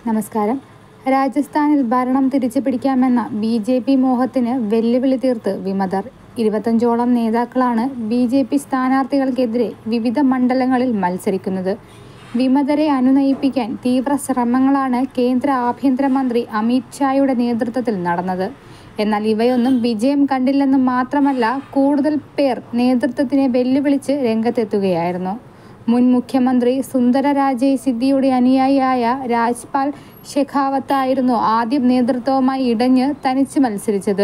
നമസ്കാരം രാജസ്ഥാനിൽ ഭരണം തിരിച്ചു പിടിക്കാമെന്ന ബി ജെ പി മോഹത്തിന് വെല്ലുവിളി തീർത്ത് വിമതർ ഇരുപത്തഞ്ചോളം നേതാക്കളാണ് ബി ജെ പി സ്ഥാനാർത്ഥികൾക്കെതിരെ വിവിധ മണ്ഡലങ്ങളിൽ മത്സരിക്കുന്നത് വിമതരെ അനുനയിപ്പിക്കാൻ തീവ്ര ശ്രമങ്ങളാണ് കേന്ദ്ര ആഭ്യന്തരമന്ത്രി അമിത് ഷായുടെ നേതൃത്വത്തിൽ നടന്നത് എന്നാൽ ഇവയൊന്നും വിജയം കണ്ടില്ലെന്ന് മാത്രമല്ല കൂടുതൽ പേർ നേതൃത്വത്തിനെ വെല്ലുവിളിച്ച് രംഗത്തെത്തുകയായിരുന്നു മുൻ മുഖ്യമന്ത്രി സുന്ദരരാജെ സിദ്ദിയുടെ അനുയായിയായ രാജ്പാൽ ഷെഖാവത്തായിരുന്നു ആദ്യം നേതൃത്വവുമായി ഇടഞ്ഞ് തനിച്ച് മത്സരിച്ചത്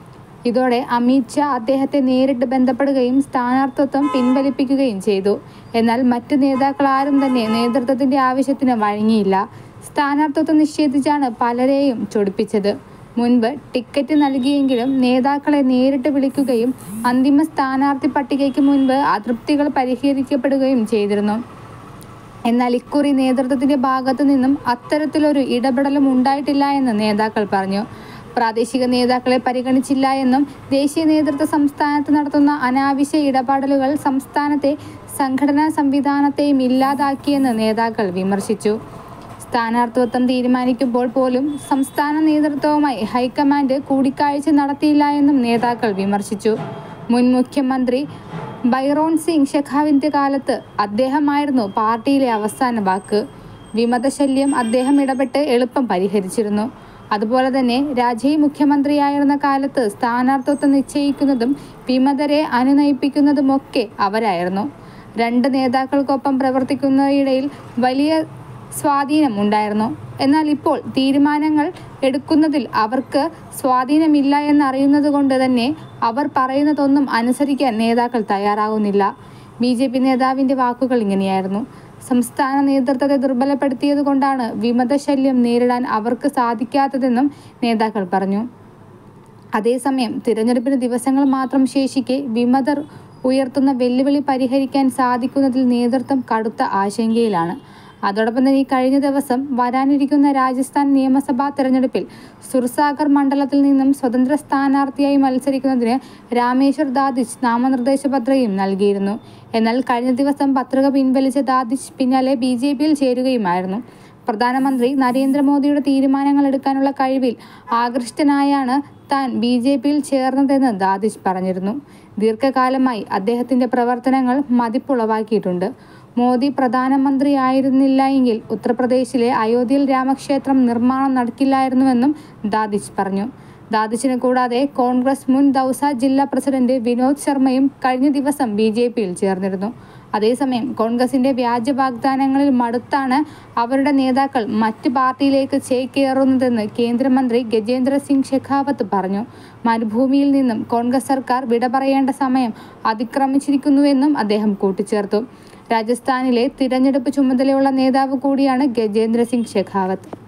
ഇതോടെ അമിത് ഷാ അദ്ദേഹത്തെ നേരിട്ട് ബന്ധപ്പെടുകയും സ്ഥാനാർത്ഥിത്വം പിൻവലിപ്പിക്കുകയും ചെയ്തു എന്നാൽ മറ്റു നേതാക്കൾ ആരും തന്നെ നേതൃത്വത്തിന്റെ ആവശ്യത്തിന് വഴങ്ങിയില്ല സ്ഥാനാർത്ഥിത്വം നിഷേധിച്ചാണ് പലരെയും ചൊടിപ്പിച്ചത് മുൻപ് ടിക്കറ്റ് നൽകിയെങ്കിലും നേതാക്കളെ നേരിട്ട് വിളിക്കുകയും അന്തിമ സ്ഥാനാർത്ഥി പട്ടികയ്ക്ക് മുൻപ് അതൃപ്തികൾ പരിഹരിക്കപ്പെടുകയും ചെയ്തിരുന്നു എന്നാൽ ഇക്കുറി നേതൃത്വത്തിന്റെ ഭാഗത്തു നിന്നും അത്തരത്തിലൊരു ഇടപെടലും ഉണ്ടായിട്ടില്ല എന്ന് നേതാക്കൾ പറഞ്ഞു പ്രാദേശിക നേതാക്കളെ പരിഗണിച്ചില്ല എന്നും ദേശീയ നേതൃത്വ സംസ്ഥാനത്ത് നടത്തുന്ന അനാവശ്യ ഇടപെടലുകൾ സംസ്ഥാനത്തെ സംഘടനാ സംവിധാനത്തെയും ഇല്ലാതാക്കിയെന്ന് നേതാക്കൾ വിമർശിച്ചു സ്ഥാനാർത്ഥിത്വം തീരുമാനിക്കുമ്പോൾ പോലും സംസ്ഥാന നേതൃത്വവുമായി ഹൈക്കമാൻഡ് കൂടിക്കാഴ്ച നടത്തിയില്ല എന്നും നേതാക്കൾ വിമർശിച്ചു മുൻ മുഖ്യമന്ത്രി ബൈറോൺ സിംഗ് ഷെഖാവിന്റെ കാലത്ത് അദ്ദേഹമായിരുന്നു പാർട്ടിയിലെ അവസാന വാക്ക് വിമതശല്യം അദ്ദേഹം ഇടപെട്ട് എളുപ്പം പരിഹരിച്ചിരുന്നു അതുപോലെ തന്നെ രാജയ് മുഖ്യമന്ത്രിയായിരുന്ന കാലത്ത് സ്ഥാനാർത്ഥിത്വം നിശ്ചയിക്കുന്നതും വിമതരെ അനുനയിപ്പിക്കുന്നതുമൊക്കെ അവരായിരുന്നു രണ്ട് നേതാക്കൾക്കൊപ്പം പ്രവർത്തിക്കുന്നതിനിടയിൽ വലിയ സ്വാധീനം ഉണ്ടായിരുന്നു എന്നാൽ ഇപ്പോൾ തീരുമാനങ്ങൾ എടുക്കുന്നതിൽ അവർക്ക് സ്വാധീനമില്ല എന്നറിയുന്നത് കൊണ്ട് തന്നെ അവർ പറയുന്നതൊന്നും അനുസരിക്കാൻ നേതാക്കൾ തയ്യാറാകുന്നില്ല ബി ജെ പി നേതാവിൻ്റെ വാക്കുകൾ ഇങ്ങനെയായിരുന്നു സംസ്ഥാന നേതൃത്വത്തെ ദുർബലപ്പെടുത്തിയത് കൊണ്ടാണ് വിമതശല്യം നേരിടാൻ അവർക്ക് സാധിക്കാത്തതെന്നും നേതാക്കൾ പറഞ്ഞു അതേസമയം തിരഞ്ഞെടുപ്പിന് ദിവസങ്ങൾ മാത്രം ശേഷിക്കെ വിമതർ ഉയർത്തുന്ന വെല്ലുവിളി പരിഹരിക്കാൻ സാധിക്കുന്നതിൽ നേതൃത്വം കടുത്ത ആശങ്കയിലാണ് അതോടൊപ്പം തന്നെ ഈ കഴിഞ്ഞ ദിവസം വരാനിരിക്കുന്ന രാജസ്ഥാൻ നിയമസഭാ തെരഞ്ഞെടുപ്പിൽ സുർസാഗർ മണ്ഡലത്തിൽ നിന്നും സ്വതന്ത്ര സ്ഥാനാർത്ഥിയായി മത്സരിക്കുന്നതിന് രാമേശ്വർ ദാദിച്ച് നാമനിർദ്ദേശ പത്രികയും നൽകിയിരുന്നു എന്നാൽ കഴിഞ്ഞ ദിവസം പത്രിക പിൻവലിച്ച ദാദിച്ച് പിന്നാലെ ബി ജെ പിയിൽ ചേരുകയുമായിരുന്നു പ്രധാനമന്ത്രി നരേന്ദ്രമോദിയുടെ തീരുമാനങ്ങൾ എടുക്കാനുള്ള കഴിവിൽ ആകൃഷ്ടനായാണ് താൻ ബി ജെ പിയിൽ ചേർന്നതെന്ന് ദാദിഷ് പറഞ്ഞിരുന്നു ദീർഘകാലമായി അദ്ദേഹത്തിന്റെ പ്രവർത്തനങ്ങൾ മതിപ്പുളവാക്കിയിട്ടുണ്ട് മോദി പ്രധാനമന്ത്രിയായിരുന്നില്ല എങ്കിൽ ഉത്തർപ്രദേശിലെ അയോധ്യയിൽ രാമക്ഷേത്രം നിർമ്മാണം നടക്കില്ലായിരുന്നുവെന്നും ദാദിഷ് പറഞ്ഞു ദാദിഷിനെ കൂടാതെ കോൺഗ്രസ് മുൻ ദൗസ ജില്ലാ പ്രസിഡന്റ് വിനോദ് ശർമ്മയും കഴിഞ്ഞ ദിവസം ബി ജെ പിയിൽ ചേർന്നിരുന്നു അതേസമയം കോൺഗ്രസിന്റെ വ്യാജ വാഗ്ദാനങ്ങളിൽ മടുത്താണ് അവരുടെ നേതാക്കൾ മറ്റ് പാർട്ടിയിലേക്ക് ചേക്കേറുന്നതെന്ന് കേന്ദ്രമന്ത്രി ഗജേന്ദ്ര സിംഗ് ഷെഖാവത്ത് പറഞ്ഞു മരുഭൂമിയിൽ നിന്നും കോൺഗ്രസ് സർക്കാർ വിട പറയേണ്ട സമയം അതിക്രമിച്ചിരിക്കുന്നുവെന്നും അദ്ദേഹം കൂട്ടിച്ചേർത്തു രാജസ്ഥാനിലെ തിരഞ്ഞെടുപ്പ് ചുമതലയുള്ള നേതാവ് കൂടിയാണ് ഗജേന്ദ്ര സിംഗ് ഷെഖാവത്ത്